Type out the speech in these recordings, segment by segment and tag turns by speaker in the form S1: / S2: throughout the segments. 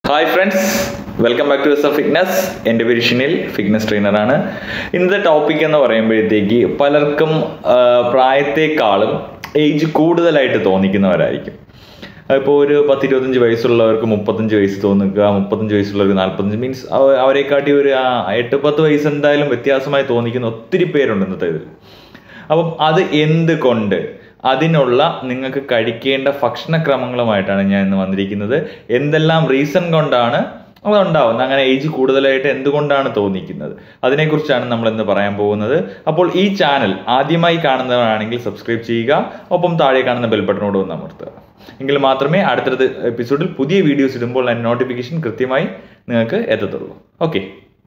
S1: hi friends welcome back to S of fitness എൻ്റെ പേര് Shinil fitness ട്രെയിനറാണ് ഇന്നത്തെ ടോപ്പിക് എന്ന് പറയുമ്പോഴത്തേക്ക് പലർക്കും ആ, പ്രായത്തെക്കാളും ഏജ് കൂടുതലായിട്ട് തോന്നിക്കുന്നവരായിരിക്കും ഇപ്പോൾ ഒരു പത്ത് ഇരുപത്തഞ്ച് വയസ്സുള്ളവർക്ക് മുപ്പത്തഞ്ച് വയസ്സ് തോന്നുക മുപ്പത്തഞ്ച് വയസ്സുള്ളവർക്ക് നാൽപ്പത്തഞ്ച് മീൻസ് അവരെക്കാട്ടി ഒരു ആ, എട്ട് പത്ത് വയസ്സ് എന്തായാലും വ്യത്യാസമായി തോന്നിക്കുന്ന ഒത്തിരി പേരുണ്ട് ഇന്നത്തെ ഇതിൽ അപ്പം അത് എന്തുകൊണ്ട് അതിനുള്ള നിങ്ങൾക്ക് കഴിക്കേണ്ട ഭക്ഷണക്രമങ്ങളുമായിട്ടാണ് ഞാൻ ഇന്ന് വന്നിരിക്കുന്നത് എന്തെല്ലാം റീസൺ കൊണ്ടാണ് അതുണ്ടാവുന്നത് അങ്ങനെ ഏജ് കൂടുതലായിട്ട് എന്തുകൊണ്ടാണ് തോന്നിക്കുന്നത് അതിനെക്കുറിച്ചാണ് നമ്മൾ ഇന്ന് പറയാൻ പോകുന്നത് അപ്പോൾ ഈ ചാനൽ ആദ്യമായി കാണുന്നവരാണെങ്കിൽ സബ്സ്ക്രൈബ് ചെയ്യുക ഒപ്പം താഴെ കാണുന്ന ബെൽ ബട്ടണോട് ഒന്ന് അമർത്തുക എങ്കിൽ മാത്രമേ അടുത്തടുത്ത എപ്പിസോഡിൽ പുതിയ വീഡിയോസ് ഇടുമ്പോൾ അതിൻ്റെ നോട്ടിഫിക്കേഷൻ കൃത്യമായി നിങ്ങൾക്ക് എത്തത്തുള്ളൂ ഓക്കെ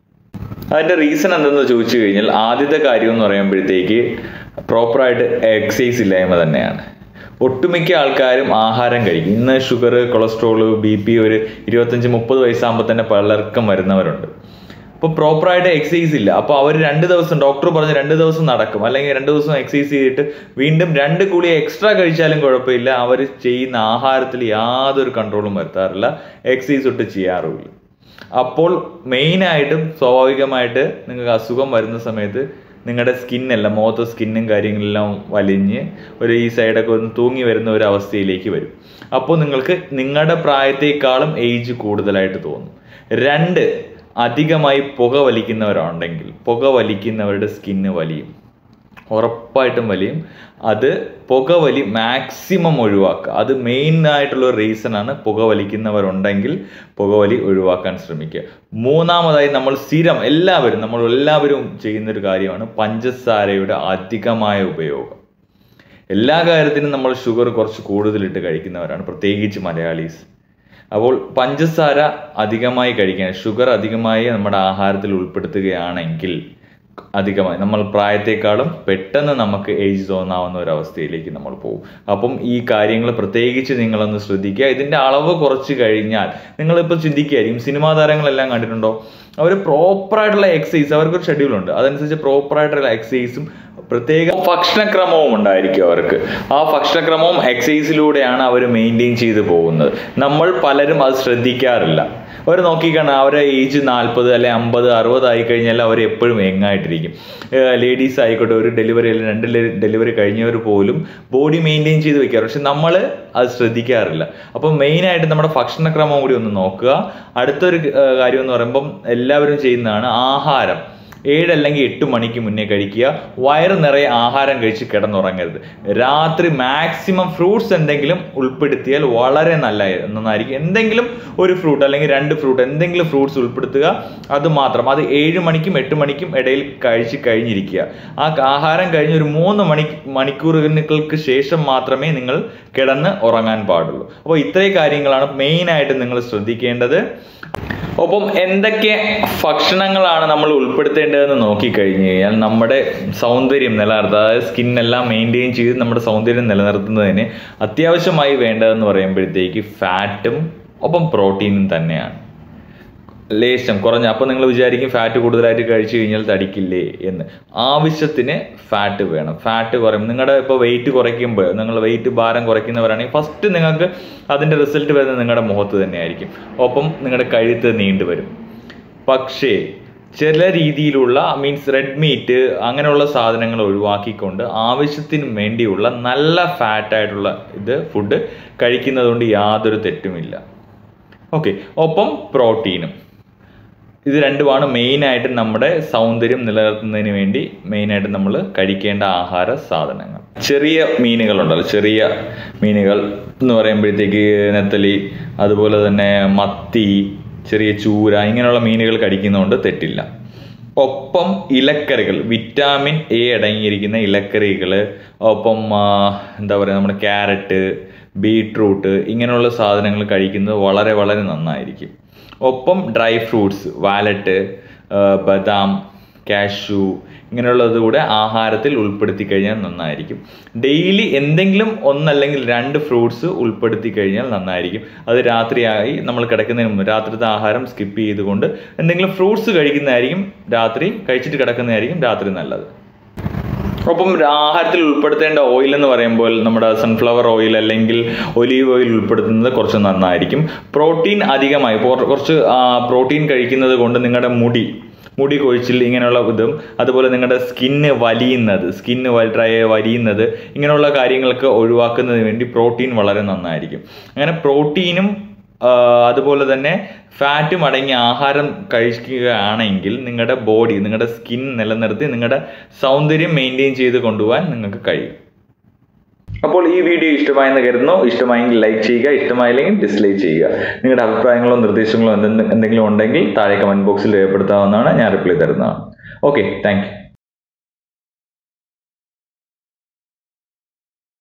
S1: അതിന്റെ റീസൺ എന്തെന്ന് ചോദിച്ചു കഴിഞ്ഞാൽ ആദ്യത്തെ കാര്യം എന്ന് പറയുമ്പോഴത്തേക്ക് പ്രോപ്പറായിട്ട് എക്സസൈസ് ഇല്ലായ്മ തന്നെയാണ് ഒട്ടുമിക്ക ആൾക്കാരും ആഹാരം കഴിക്കും ഇന്ന് ഷുഗർ കൊളസ്ട്രോൾ ബി പി ഒരു ഇരുപത്തഞ്ച് മുപ്പത് വയസ്സാകുമ്പോൾ തന്നെ പലർക്കും വരുന്നവരുണ്ട് അപ്പോൾ പ്രോപ്പറായിട്ട് എക്സസൈസ് ഇല്ല അപ്പോൾ അവർ രണ്ട് ദിവസം ഡോക്ടർ പറഞ്ഞ് രണ്ട് ദിവസം നടക്കും അല്ലെങ്കിൽ രണ്ട് ദിവസം എക്സസൈസ് ചെയ്തിട്ട് വീണ്ടും രണ്ട് ഗുളിക എക്സ്ട്രാ കഴിച്ചാലും കുഴപ്പമില്ല അവർ ചെയ്യുന്ന ആഹാരത്തിൽ യാതൊരു കൺട്രോളും വരുത്താറില്ല എക്സസൈസ് ഒട്ട് ചെയ്യാറുമില്ല അപ്പോൾ മെയിനായിട്ടും സ്വാഭാവികമായിട്ട് നിങ്ങൾക്ക് അസുഖം വരുന്ന സമയത്ത് നിങ്ങളുടെ സ്കിന്നെല്ലാം മുഖത്തെ സ്കിന്നും കാര്യങ്ങളെല്ലാം വലിഞ്ഞ് ഒരു ഈ സൈഡൊക്കെ ഒന്ന് തൂങ്ങി വരുന്ന ഒരു അവസ്ഥയിലേക്ക് വരും അപ്പോൾ നിങ്ങൾക്ക് നിങ്ങളുടെ പ്രായത്തേക്കാളും ഏജ് കൂടുതലായിട്ട് തോന്നും രണ്ട് അധികമായി പുക വലിക്കുന്നവരുണ്ടെങ്കിൽ പുക വലിക്കുന്നവരുടെ സ്കിന്ന് വലിയും ഉറപ്പായിട്ടും വലിയും അത് പുകവലി മാക്സിമം ഒഴിവാക്കുക അത് മെയിൻ ആയിട്ടുള്ള ഒരു റീസൺ ആണ് പുക വലിക്കുന്നവരുണ്ടെങ്കിൽ പുകവലി ഒഴിവാക്കാൻ ശ്രമിക്കുക മൂന്നാമതായി നമ്മൾ സ്ഥിരം എല്ലാവരും നമ്മൾ എല്ലാവരും ചെയ്യുന്ന ഒരു കാര്യമാണ് പഞ്ചസാരയുടെ അധികമായ ഉപയോഗം എല്ലാ കാര്യത്തിനും നമ്മൾ ഷുഗർ കുറച്ച് കൂടുതലിട്ട് കഴിക്കുന്നവരാണ് പ്രത്യേകിച്ച് മലയാളീസ് അപ്പോൾ പഞ്ചസാര അധികമായി കഴിക്കാൻ ഷുഗർ അധികമായി നമ്മുടെ ആഹാരത്തിൽ ഉൾപ്പെടുത്തുകയാണെങ്കിൽ അധികമായി നമ്മൾ പ്രായത്തെക്കാളും പെട്ടെന്ന് നമുക്ക് ഏജ് തോന്നാവുന്ന ഒരു അവസ്ഥയിലേക്ക് നമ്മൾ പോകും അപ്പം ഈ കാര്യങ്ങൾ പ്രത്യേകിച്ച് നിങ്ങളൊന്ന് ശ്രദ്ധിക്കുക ഇതിന്റെ അളവ് കുറച്ച് കഴിഞ്ഞാൽ നിങ്ങളിപ്പോൾ ചിന്തിക്കുകയായിരിക്കും സിനിമാ താരങ്ങളെല്ലാം കണ്ടിട്ടുണ്ടോ അവർ പ്രോപ്പറായിട്ടുള്ള എക്സസൈസ് അവർക്കൊരു ഷെഡ്യൂൾ ഉണ്ട് അതനുസരിച്ച് പ്രോപ്പറായിട്ടുള്ള എക്സസൈസും പ്രത്യേക ഭക്ഷണക്രമവും ഉണ്ടായിരിക്കും അവർക്ക് ആ ഭക്ഷണക്രമവും എക്സസൈസിലൂടെയാണ് അവർ മെയിൻറ്റെയിൻ ചെയ്തു പോകുന്നത് നമ്മൾ പലരും അത് ശ്രദ്ധിക്കാറില്ല അവർ നോക്കിക്കാണ് അവരെ ഏജ് നാൽപ്പത് അല്ലെ അമ്പത് അറുപത് ആയി കഴിഞ്ഞാൽ അവർ എപ്പോഴും യങ്ങായിട്ടിരിക്കും ലേഡീസ് ആയിക്കോട്ടെ ഒരു ഡെലിവറി അല്ലെങ്കിൽ രണ്ട് ഡെലിവറി കഴിഞ്ഞവർ പോലും ബോഡി മെയിൻറ്റെയിൻ ചെയ്ത് വെക്കാറ് പക്ഷെ നമ്മൾ അത് ശ്രദ്ധിക്കാറില്ല അപ്പം മെയിനായിട്ട് നമ്മുടെ ഭക്ഷണക്രമം കൂടി ഒന്ന് നോക്കുക അടുത്തൊരു ഏർ കാര്യം എന്ന് പറയുമ്പം എല്ലാവരും ചെയ്യുന്നതാണ് ആഹാരം ഏഴ് അല്ലെങ്കിൽ എട്ട് മണിക്ക് മുന്നേ കഴിക്കുക വയറ് നിറയെ ആഹാരം കഴിച്ച് കിടന്നുറങ്ങരുത് രാത്രി മാക്സിമം ഫ്രൂട്ട്സ് എന്തെങ്കിലും ഉൾപ്പെടുത്തിയാൽ വളരെ നല്ല നന്നായിരിക്കും എന്തെങ്കിലും ഒരു ഫ്രൂട്ട് അല്ലെങ്കിൽ രണ്ട് ഫ്രൂട്ട് എന്തെങ്കിലും ഫ്രൂട്ട്സ് ഉൾപ്പെടുത്തുക അത് മാത്രം അത് ഏഴ് മണിക്കും എട്ട് മണിക്കും ഇടയിൽ കഴിച്ച് കഴിഞ്ഞിരിക്കുക ആ ആഹാരം കഴിഞ്ഞ് ഒരു മൂന്ന് മണി മണിക്കൂറുകൾക്ക് ശേഷം മാത്രമേ നിങ്ങൾ കിടന്ന് ഉറങ്ങാൻ പാടുള്ളൂ അപ്പോൾ ഇത്രയും കാര്യങ്ങളാണ് മെയിനായിട്ട് നിങ്ങൾ ശ്രദ്ധിക്കേണ്ടത് ഒപ്പം എന്തൊക്കെ ഭക്ഷണങ്ങളാണ് നമ്മൾ ഉൾപ്പെടുത്തേണ്ടതെന്ന് നോക്കിക്കഴിഞ്ഞു കഴിഞ്ഞാൽ നമ്മുടെ സൗന്ദര്യം നിലനിർത്തുക അതായത് സ്കിന്നെല്ലാം മെയിൻറ്റെയിൻ ചെയ്ത് നമ്മുടെ സൗന്ദര്യം നിലനിർത്തുന്നതിന് അത്യാവശ്യമായി വേണ്ടതെന്ന് പറയുമ്പോഴത്തേക്ക് ഫാറ്റും ഒപ്പം പ്രോട്ടീനും തന്നെയാണ് ലേശം കുറഞ്ഞ അപ്പോൾ നിങ്ങൾ വിചാരിക്കും ഫാറ്റ് കൂടുതലായിട്ട് കഴിച്ചു കഴിഞ്ഞാൽ തടിക്കില്ലേ എന്ന് ആവശ്യത്തിന് ഫാറ്റ് വേണം ഫാറ്റ് കുറയും നിങ്ങളുടെ ഇപ്പോൾ വെയിറ്റ് കുറയ്ക്കുമ്പോൾ നിങ്ങൾ വെയിറ്റ് ഭാരം കുറയ്ക്കുന്നവരാണെങ്കിൽ ഫസ്റ്റ് നിങ്ങൾക്ക് അതിൻ്റെ റിസൾട്ട് വരുന്നത് നിങ്ങളുടെ മുഖത്ത് തന്നെയായിരിക്കും ഒപ്പം നിങ്ങളുടെ കഴുത്ത് നീണ്ടു വരും പക്ഷേ ചില രീതിയിലുള്ള മീൻസ് റെഡ് മീറ്റ് അങ്ങനെയുള്ള സാധനങ്ങൾ ഒഴിവാക്കിക്കൊണ്ട് ആവശ്യത്തിന് വേണ്ടിയുള്ള നല്ല ഫാറ്റ് ആയിട്ടുള്ള ഇത് ഫുഡ് കഴിക്കുന്നത് കൊണ്ട് യാതൊരു തെറ്റുമില്ല ഓക്കെ ഒപ്പം പ്രോട്ടീനും ഇത് രണ്ടുമാണ് മെയിനായിട്ട് നമ്മുടെ സൗന്ദര്യം നിലനിർത്തുന്നതിന് വേണ്ടി മെയിനായിട്ട് നമ്മൾ കഴിക്കേണ്ട ആഹാര സാധനങ്ങൾ ചെറിയ മീനുകളുണ്ടല്ലോ ചെറിയ മീനുകൾ എന്ന് പറയുമ്പോഴത്തേക്ക് നെത്തലി അതുപോലെ തന്നെ മത്തി ചെറിയ ചൂര ഇങ്ങനെയുള്ള മീനുകൾ കഴിക്കുന്നതുകൊണ്ട് തെറ്റില്ല ഒപ്പം ഇലക്കറികൾ വിറ്റാമിൻ എ അടങ്ങിയിരിക്കുന്ന ഇലക്കറികൾ ഒപ്പം ആ, എന്താ പറയുക നമ്മുടെ ക്യാരറ്റ് ബീട്രൂട്ട് ഇങ്ങനെയുള്ള സാധനങ്ങൾ കഴിക്കുന്നത് വളരെ വളരെ നന്നായിരിക്കും ഒപ്പം ഡ്രൈ ഫ്രൂട്ട്സ് വാലറ്റ് ബദാം കാഷ്യൂ ഇങ്ങനെയുള്ളത് കൂടെ ആഹാരത്തിൽ ഉൾപ്പെടുത്തി കഴിഞ്ഞാൽ നന്നായിരിക്കും ഡെയിലി എന്തെങ്കിലും ഒന്നല്ലെങ്കിൽ രണ്ട് ഫ്രൂട്ട്സ് ഉൾപ്പെടുത്തി കഴിഞ്ഞാൽ നന്നായിരിക്കും അത് രാത്രിയായി നമ്മൾ കിടക്കുന്നതിന് മുമ്പ് രാത്രിത്തെ ആഹാരം സ്കിപ്പ് ചെയ്തുകൊണ്ട് എന്തെങ്കിലും ഫ്രൂട്ട്സ് കഴിക്കുന്നതായിരിക്കും രാത്രി കഴിച്ചിട്ട് കിടക്കുന്നതായിരിക്കും രാത്രി നല്ലത് ഒപ്പം ആഹാരത്തിൽ ഉൾപ്പെടുത്തേണ്ട ഓയിൽ എന്ന് പറയുമ്പോൾ നമ്മുടെ സൺഫ്ലവർ ഓയിൽ അല്ലെങ്കിൽ ഒലീവ് ഓയിൽ ഉൾപ്പെടുത്തുന്നത് കുറച്ച് നന്നായിരിക്കും പ്രോട്ടീൻ അധികമായി ഇപ്പോൾ കുറച്ച് പ്രോട്ടീൻ കഴിക്കുന്നത് കൊണ്ട് നിങ്ങളുടെ മുടി മുടി കൊഴിച്ചിൽ ഇങ്ങനെയുള്ള ഇതും അതുപോലെ നിങ്ങളുടെ സ്കിന്ന് വലിയുന്നത് സ്കിന്ന് ഡ്രൈ വലിയുന്നത് ഇങ്ങനെയുള്ള കാര്യങ്ങൾക്ക് ഒഴിവാക്കുന്നതിന് വേണ്ടി പ്രോട്ടീൻ വളരെ നന്നായിരിക്കും അങ്ങനെ പ്രോട്ടീനും ആ, അതുപോലെ തന്നെ ഫാറ്റും അടങ്ങിയ ആഹാരം കഴിക്കുകയാണെങ്കിൽ നിങ്ങളുടെ ബോഡി നിങ്ങളുടെ സ്കിൻ നിലനിർത്തി നിങ്ങളുടെ സൗന്ദര്യം മെയിൻറ്റെയിൻ ചെയ്ത് കൊണ്ടുപോകാൻ നിങ്ങൾക്ക് കഴിയും അപ്പോൾ ഈ വീഡിയോ ഇഷ്ടമായെന്ന് കരുതുന്നു ഇഷ്ടമായെങ്കിൽ ലൈക്ക് ചെയ്യുക ഇഷ്ടമായില്ലെങ്കിൽ ഡിസ്ലൈക്ക് ചെയ്യുക നിങ്ങളുടെ അഭിപ്രായങ്ങളോ നിർദ്ദേശങ്ങളോ എന്തെങ്കിലും എന്തെങ്കിലും ഉണ്ടെങ്കിൽ താഴെ കമന്റ് ബോക്സിൽ രേഖപ്പെടുത്താവുന്നതാണ് ഞാൻ റിപ്ലൈ തരുന്നതാണ് ഓക്കെ താങ്ക് യു